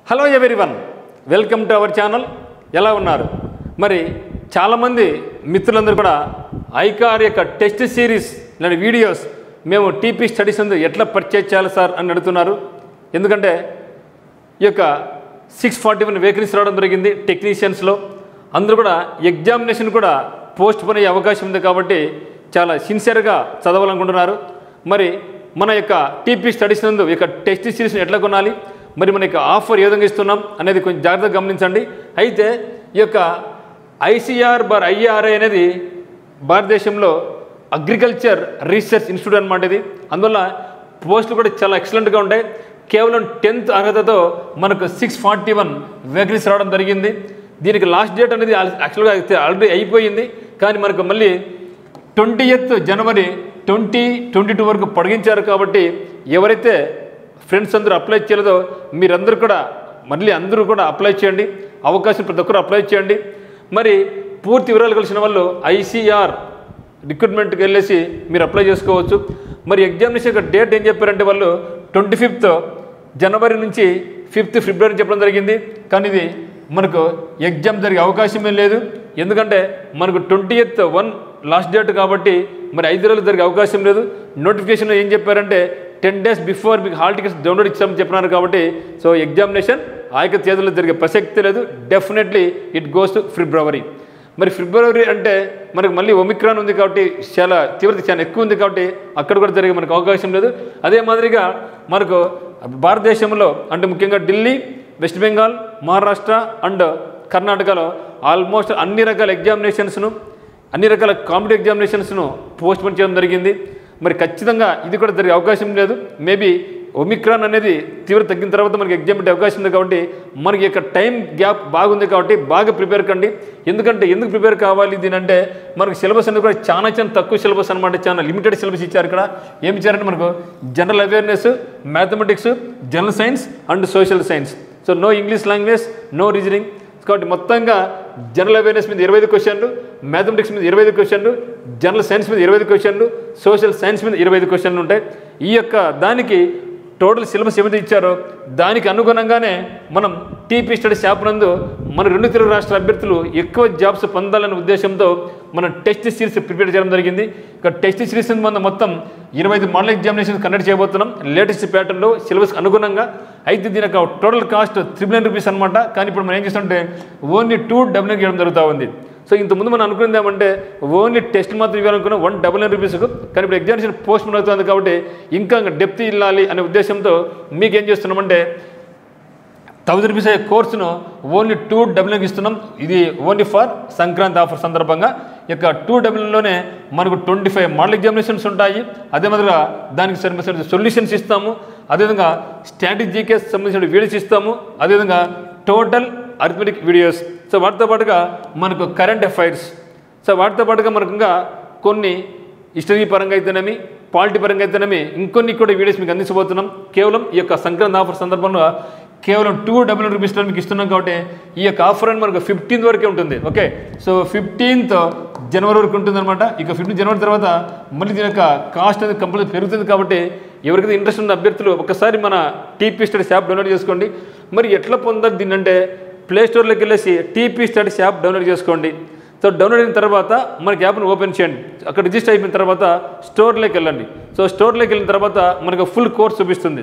hello everyone welcome to our channel ఎలా ఉన్నారు మరి చాలామంది మిత్రులందరూ కూడా ఐకార్ యొక్క టెస్ట్ సిరీస్ ఇలాంటి వీడియోస్ మేము టీపీ స్టడీస్ అందు ఎట్లా పర్చేజ్ చేయాలి సార్ అని అడుగుతున్నారు ఎందుకంటే ఈ యొక్క సిక్స్ ఫార్టీ వన్ వేకెన్సీ రావడం జరిగింది టెక్నీషియన్స్లో అందరూ కూడా ఎగ్జామినేషన్ కూడా పోస్ట్ పోన్ అయ్యే అవకాశం ఉంది కాబట్టి చాలా సిన్సియర్గా చదవాలనుకుంటున్నారు మరి మన యొక్క టీపీ స్టడీస్ నందు ఈ యొక్క టెస్ట్ సిరీస్ని ఎట్లా కొనాలి మరి మన యొక్క ఆఫర్ ఏ విధంగా ఇస్తున్నాం అనేది కొంచెం జాగ్రత్తగా గమనించండి అయితే ఈ యొక్క ఐసీఆర్ బార్ ఐఆర్ఐ అనేది భారతదేశంలో అగ్రికల్చర్ రీసెర్చ్ ఇన్స్టిట్యూట్ అనమాట ఇది అందువల్ల పోస్టులు కూడా చాలా ఎక్సలెంట్గా ఉంటాయి కేవలం టెన్త్ అర్హతతో మనకు సిక్స్ ఫార్టీ వన్ వేకెన్సీ రావడం జరిగింది దీనికి లాస్ట్ డేట్ అనేది యాక్చువల్గా అయితే ఆల్రెడీ అయిపోయింది కానీ మనకు మళ్ళీ ట్వంటీ ఎయిత్ జనవరి ట్వంటీ ట్వంటీ టూ వరకు పొడిగించారు కాబట్టి ఎవరైతే ఫ్రెండ్స్ అందరూ అప్లై చేయలేదో మీరందరూ కూడా మళ్ళీ అందరూ కూడా అప్లై చేయండి అవకాశం ప్రతి ఒక్కరు అప్లై చేయండి మరి పూర్తి వివరాలు కలిసిన వాళ్ళు ఐసీఆర్ రిక్రూట్మెంట్కి వెళ్ళేసి మీరు అప్లై చేసుకోవచ్చు మరి ఎగ్జామినేషన్ యొక్క డేట్ ఏం చెప్పారంటే వాళ్ళు ట్వంటీ ఫిఫ్త్ జనవరి నుంచి ఫిఫ్త్ ఫిబ్రవరి చెప్పడం జరిగింది కానీ ఇది మనకు ఎగ్జామ్ జరిగే అవకాశమే లేదు ఎందుకంటే మనకు twenty eighth one last date కాబట్టి మరి ఐదు రోజులు జరిగే అవకాశం లేదు నోటిఫికేషన్లో ఏం చెప్పారంటే టెన్ డేస్ బిఫోర్ మీకు హాల్ టికెట్స్ డౌన్లోడ్ ఇచ్చామని చెప్పినారు కాబట్టి సో ఎగ్జామినేషన్ ఆ యొక్క తేదీలో జరిగే ప్రసక్తి లేదు definitely it goes to February మరి ఫిబ్రవరి అంటే మనకు మళ్ళీ ఒమిక్రాన్ ఉంది కాబట్టి చాలా తీవ్రత చాలా ఎక్కువ ఉంది కాబట్టి అక్కడ కూడా జరిగే మనకు అవకాశం లేదు అదే మాదిరిగా మనకు భారతదేశంలో అంటే ముఖ్యంగా ఢిల్లీ వెస్ట్ బెంగాల్ మహారాష్ట్ర అండ్ కర్ణాటకలో ఆల్మోస్ట్ అన్ని రకాల ఎగ్జామినేషన్స్ను అన్ని రకాల కాంపిటేటివ్ ఎగ్జామినేషన్స్ను పోస్ట్ పోన్ చేయడం జరిగింది మరి ఖచ్చితంగా ఇది కూడా జరిగే అవకాశం లేదు మేబీ ఒమిక్రాన్ అనేది తీవ్ర తగ్గిన తర్వాత మనకి ఎగ్జామ్ పెట్టే అవకాశం ఉంది కాబట్టి మనకి యొక్క టైం గ్యాప్ బాగుంది కాబట్టి బాగా ప్రిపేర్ కండి ఎందుకంటే ఎందుకు ప్రిపేర్ కావాలి దీని అంటే మనకు సిలబస్ అనేది కూడా చాలా చాలా తక్కువ సిలబస్ అనమాట చాలా లిమిటెడ్ సిలబస్ ఇచ్చారు ఇక్కడ ఏమి ఇచ్చారంటే మనకు general awareness mathematics general science and social science so no English language no reasoning కాబట్టి మొత్తంగా జనరల్ అవేర్నెస్ మీద ఇరవై ఐదు క్వశ్చన్లు మ్యాథమెటిక్స్ మీద ఇరవై ఐదు క్వశ్చన్లు జనరల్ సైన్స్ మీద ఇరవై ఐదు క్వశ్చన్లు సోషల్ సైన్స్ మీద ఇరవై ఐదు క్వశ్చన్లు ఉంటాయి ఈ యొక్క దానికి టోటల్ సిలబస్ ఏమైతే ఇచ్చారో దానికి అనుగుణంగానే మనం టీపీ స్టడీస్ యాప్ నందు మన రెండు తెలుగు రాష్ట్ర అభ్యర్థులు ఎక్కువ జాబ్స్ పొందాలనే ఉద్దేశంతో మనం టెస్ట్ సిరీస్ ప్రిపేర్ చేయడం జరిగింది ఇక టెస్ట్ సిరీస్ మనం మొత్తం ఇరవై ఐదు మోడల్ ఎగ్జామినేషన్ కండక్ట్ చేయబోతున్నాం లేటెస్ట్ ప్యాటర్న్లో సిలబస్ అనుగుణంగా అయితే దీని యొక్క total cost triple nine rupees అనమాట కానీ ఇప్పుడు మనం ఏం చేస్తుంటే ఓన్లీ టూ డబ్ల్యూ చేయడం జరుగుతూ ఉంది సో ఇంతకుముందు మనం అనుకున్నది ఏమంటే ఓన్లీ టెస్ట్ మాత్రం ఇవ్వాలనుకున్న వన్ డబల్ నైన్ రూపీస్కు కానీ ఇప్పుడు ఎగ్జామినేషన్ పోస్ట్ పోన్ అవుతుంది కాబట్టి ఇంకా డెప్త్ ఇల్లాలి అనే ఉద్దేశంతో మీకు ఏం చేస్తున్నామంటే థౌజండ్ రూపీస్ అయ్యే కోర్సును ఓన్లీ టూ డబ్ల్యూకి ఇస్తున్నాం ఇది ఓన్లీ ఫర్ సంక్రాంతి ఆఫర్ సందర్భంగా ఇక టూ డబ్ల్యూలోనే మనకు ట్వంటీ ఫైవ్ మోడల్ ఎగ్జామినేషన్స్ ఉంటాయి అదే మాదిరిగా దానికి సంబంధించిన సొల్యూషన్స్ ఇస్తాము అదేవిధంగా స్టాటిక్ జీకేస్ సంబంధించిన వీడియోస్ ఇస్తాము అదేవిధంగా టోటల్ అరిథమెటిక్ వీడియోస్ సో వాటితో పాటుగా మనకు కరెంట్ అఫైర్స్ సో వాటితో పాటుగా మనకు ఇంకా కొన్ని హిస్టరీ పరంగా అయితేనేమి పాలిటీ పరంగా అయితేనేమి ఇంకొన్ని కూడా వీడియోస్ మీకు అందించబోతున్నాం కేవలం ఈ యొక్క సంక్రాంతి ఆఫర్ సందర్భంలో కేవలం టూ డబుల్ రూపీస్లో మీకు ఇస్తున్నాం కాబట్టి ఈ యొక్క ఆఫర్ అని మనకు ఫిఫ్టీన్త్ వరకే ఉంటుంది ఓకే సో ఫిఫ్టీన్త్ జనవరి వరకు ఉంటుంది అనమాట ఇక ఫిఫ్టీన్ జనవరి తర్వాత మళ్ళీ దీని యొక్క కాస్ట్ అనేది కంపల్సరీ పెరుగుతుంది కాబట్టి ఎవరికైతే ఇంట్రెస్ట్ ఉన్న అభ్యర్థులు ఒకసారి మన టీపీ స్టడీస్ యాప్ డౌన్లోడ్ చేసుకోండి మరి ఎట్లా పొందాలి దీన్ని అంటే ప్లే స్టోర్లోకి వెళ్ళేసి టీపీ స్టడీస్ యాప్ డౌన్లోడ్ చేసుకోండి సో డౌన్లోడ్ అయిన తర్వాత మనకి యాప్ను ఓపెన్ చేయండి అక్కడ రిజిస్టర్ అయిపోయిన తర్వాత స్టోర్లోకి వెళ్ళండి సో స్టోర్లోకి వెళ్ళిన తర్వాత మనకు ఫుల్ కోర్స్ చూపిస్తుంది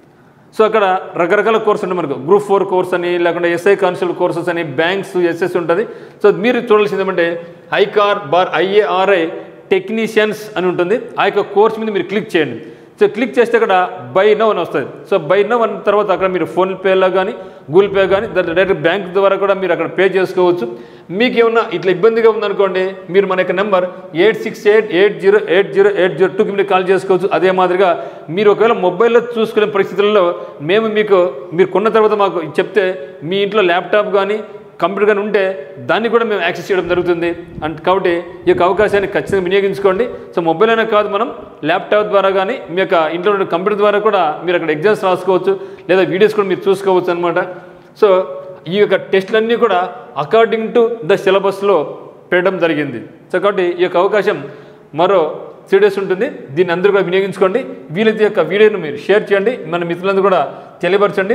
సో అక్కడ రకరకాల కోర్స్ ఉంటాయి మనకు గ్రూప్ ఫోర్ కోర్స్ అని లేకుంటే ఎస్ఐ కానిస్టేబుల్ కోర్సెస్ అని బ్యాంక్స్ ఎస్ఎస్ ఉంటుంది సో మీరు చూడాల్సింది ఏమంటే ఐకార్ బార్ ఐఏఆర్ఐ టెక్నీషియన్స్ అని ఉంటుంది ఆ యొక్క కోర్స్ మీద మీరు క్లిక్ చేయండి సో క్లిక్ చేస్తే అక్కడ బై నవ్ అని వస్తుంది సో బై నవ్ అన్న తర్వాత అక్కడ మీరు ఫోన్పేలో కానీ గూగుల్ పే కానీ దాని డైరెక్ట్ బ్యాంక్ ద్వారా కూడా మీరు అక్కడ పే చేసుకోవచ్చు మీకు ఏమన్నా ఇట్లా ఇబ్బందిగా ఉందనుకోండి మీరు మన యొక్క number eight six eight eight zero eight zero eight zero టూకి మీరు కాల్ చేసుకోవచ్చు అదే మాదిరిగా మీరు ఒకవేళ మొబైల్లో చూసుకునే పరిస్థితుల్లో మేము మీకు మీరు కొన్న తర్వాత మాకు చెప్తే మీ ఇంట్లో ల్యాప్టాప్ కానీ కంప్యూటర్ కానీ ఉంటే దాన్ని కూడా మేము యాక్సెస్ చేయడం జరుగుతుంది అండ్ కాబట్టి ఈ యొక్క అవకాశాన్ని ఖచ్చితంగా వినియోగించుకోండి సో మొబైల్ అనే కాదు మనం ల్యాప్టాప్ ద్వారా కానీ మీ యొక్క ఇంట్లో ఉన్న కంప్యూటర్ ద్వారా కూడా మీరు అక్కడ ఎగ్జామ్స్ రాసుకోవచ్చు లేదా వీడియోస్ కూడా మీరు చూసుకోవచ్చు అనమాట సో ఈ యొక్క టెస్టులన్నీ కూడా అకార్డింగ్ టు ద సిలబస్లో పెట్టడం జరిగింది సో కాబట్టి ఈ యొక్క అవకాశం మరో త్రీ డేస్ ఉంటుంది దీన్ని అందరూ కూడా వినియోగించుకోండి వీలైతే యొక్క వీడియోను మీరు షేర్ చేయండి మన మిత్రులందరూ కూడా తెలియపరచండి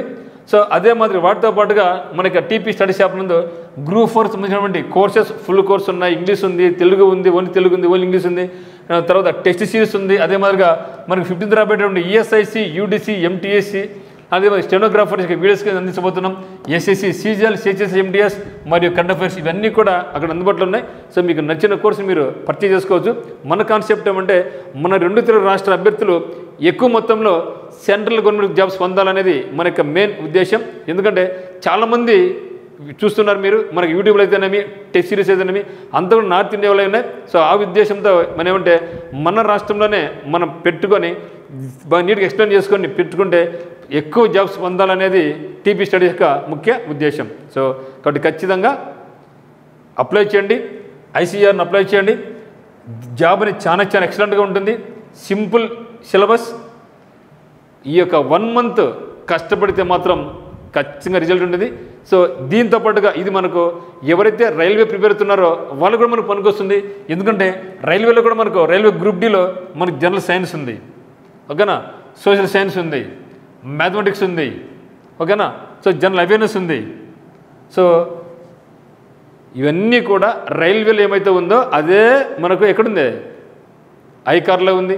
సో అదే మాదిరి వాటితో పాటుగా మనకి టీపీ స్టడీ షాప్ నందు గ్రూప్ ఫోర్ సంబంధించినటువంటి కోర్సెస్ ఫుల్ కోర్స్ ఉన్నాయి ఇంగ్లీష్ ఉంది తెలుగు ఉంది ఓన్లీ తెలుగు ఉంది ఓన్లీ ఇంగ్లీష్ ఉంది ఆ తర్వాత టెస్ట్ సిరీస్ ఉంది అదే మాదిరిగా మనకి ఫిఫ్టీన్త్ రాబోయేటువంటి ఈఎస్ఐసి యూడిసి ఎంటీఎస్సి అదే మరి స్టెనోగ్రాఫర్స్ వీడియోస్ కింద అందించబోతున్నాం ఎస్ఎస్సి సీజిఎల్ సిహెచ్ఎస్ ఎండిఎస్ మరియు కరెంట్ అఫైర్స్ ఇవన్నీ కూడా అక్కడ అందుబాటులో ఉన్నాయి సో మీకు నచ్చిన కోర్సు మీరు పర్చేజ్ చేసుకోవచ్చు మన కాన్సెప్ట్ ఏమంటే మన రెండు తెలుగు రాష్ట్ర అభ్యర్థులు ఎక్కువ మొత్తంలో సెంట్రల్ గవర్నమెంట్ జాబ్స్ పొందాలనేది మన యొక్క మెయిన్ ఉద్దేశం ఎందుకంటే చాలామంది చూస్తున్నారు మీరు మనకి యూట్యూబ్లో అయితేనేమి టెస్ట్ సిరీస్ అయితేనేమి అంతా కూడా నార్త్ ఇండియాలో ఉన్నాయి సో ఆ ఉద్దేశంతో మనం ఏమంటే మన రాష్ట్రంలోనే మనం పెట్టుకొని బాగా నీట్గా ఎక్స్ప్లెయిన్ చేసుకొని పెట్టుకుంటే ఎక్కువ జాబ్స్ పొందాలనేది టీపీ స్టడీ యొక్క ముఖ్య ఉద్దేశం సో కాబట్టి ఖచ్చితంగా అప్లై చేయండి ఐసీఆర్ని అప్లై చేయండి జాబ్ అనేది చాలా చాలా ఎక్సలెంట్గా ఉంటుంది సింపుల్ సిలబస్ ఈ యొక్క వన్ మంత్ కష్టపడితే మాత్రం ఖచ్చితంగా రిజల్ట్ ఉంటుంది సో దీంతో పాటుగా ఇది మనకు ఎవరైతే రైల్వే ప్రిపేర్ అవుతున్నారో వాళ్ళు కూడా మనకు పనికొస్తుంది ఎందుకంటే రైల్వేలో కూడా మనకు రైల్వే గ్రూప్ డిలో మనకు జనరల్ సైన్స్ ఉంది ఓకేనా సోషల్ సైన్స్ ఉంది మ్యాథమెటిక్స్ ఉంది ఓకేనా సో జనరల్ అవేర్నెస్ ఉంది సో ఇవన్నీ కూడా రైల్వేలో ఏమైతే ఉందో అదే మనకు ఎక్కడుంది ఐకార్లో ఉంది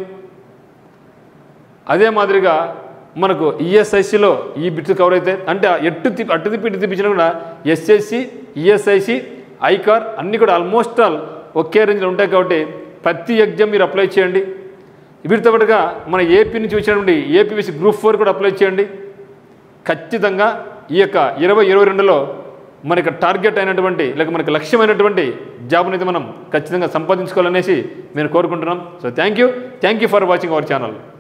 అదే మాదిరిగా మనకు ఈఎస్ఐసిలో ఈ బిట్స్ కవర్ అయితే అంటే ఆ ఎట్టు తిప్పి అట్టు తిప్పి ఇటు తిప్పించినా కూడా ఎస్ఎస్సి ఈఎస్ఐసి ఐకార్ అన్నీ కూడా ఆల్మోస్ట్ ఆల్ ఒకే రేంజ్లో ఉంటాయి కాబట్టి ప్రతి ఎగ్జామ్ మీరు అప్లై చేయండి వీటితో పాటుగా మన ఏపీ నుంచి వచ్చినటువంటి ఏపీవీసీ గ్రూప్ ఫోర్ కూడా అప్లై చేయండి ఖచ్చితంగా ఈ యొక్క ఇరవై ఇరవై రెండులో మనకి టార్గెట్ అయినటువంటి లేక మనకి లక్ష్యమైనటువంటి జాబ్ని అయితే మనం ఖచ్చితంగా సంపాదించుకోవాలనేసి నేను కోరుకుంటున్నాం so thank you thank you for watching our channel